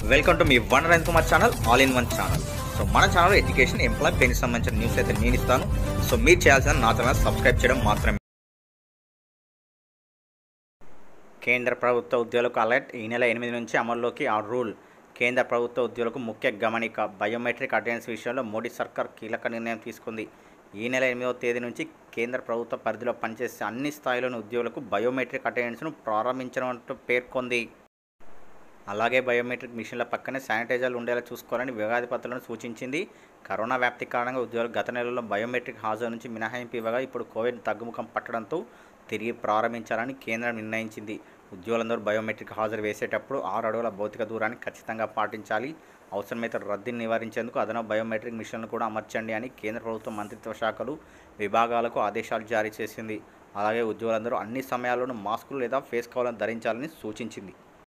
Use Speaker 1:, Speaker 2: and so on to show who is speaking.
Speaker 1: welcome to మీ one rain Kumar channel all in one channel so మన channel education ఎంప్లాయ్ పెన్కి సంబంధించిన న్యూస్ అయితే నేను ఇస్తాను సో మీరు చేయాల్సిన నా ఛానల్ సబ్స్క్రైబ్ చేయడం మాత్రమే కేంద్ర ప్రభుత్వ ఉద్యోగులకు అలర్ట్ ఈ నెల ఎనిమిది నుంచి అమల్లోకి ఆ రూల్ కేంద్ర ప్రభుత్వ ఉద్యోగులకు ముఖ్య గమనిక బయోమెట్రిక్ అటెండెన్స్ విషయంలో మోడీ సర్కార్ కీలక నిర్ణయం తీసుకుంది ఈ నెల ఎనిమిదవ తేదీ నుంచి కేంద్ర ప్రభుత్వ పరిధిలో పనిచేసే అన్ని స్థాయిలోని ఉద్యోగులకు బయోమెట్రిక్ అటెండెన్స్ను ప్రారంభించనున్నట్టు పేర్కొంది అలాగే బయోమెట్రిక్ మిషన్ల పక్కనే శానిటైజర్లు ఉండేలా చూసుకోవాలని వివాదాధిపతులను సూచించింది కరోనా వ్యాప్తి కారణంగా ఉద్యోగులు గత నెలలో బయోమెట్రిక్ హాజరు నుంచి మినహాయింపు ఇవ్వగా ఇప్పుడు కోవిడ్ తగ్గుముఖం పట్టడంతో తిరిగి ప్రారంభించాలని కేంద్రం నిర్ణయించింది ఉద్యోగులందరూ బయోమెట్రిక్ హాజరు వేసేటప్పుడు ఆరు అడుగుల భౌతిక దూరాన్ని ఖచ్చితంగా పాటించాలి అవసరమైతే రద్దీని నివారించేందుకు అదనపు బయోమెట్రిక్ మిషన్లు కూడా అమర్చండి అని కేంద్ర ప్రభుత్వ మంత్రిత్వ శాఖలు విభాగాలకు ఆదేశాలు జారీ చేసింది అలాగే ఉద్యోగులందరూ అన్ని సమయాల్లోనూ మాస్కులు లేదా ఫేస్ కవర్లను ధరించాలని సూచించింది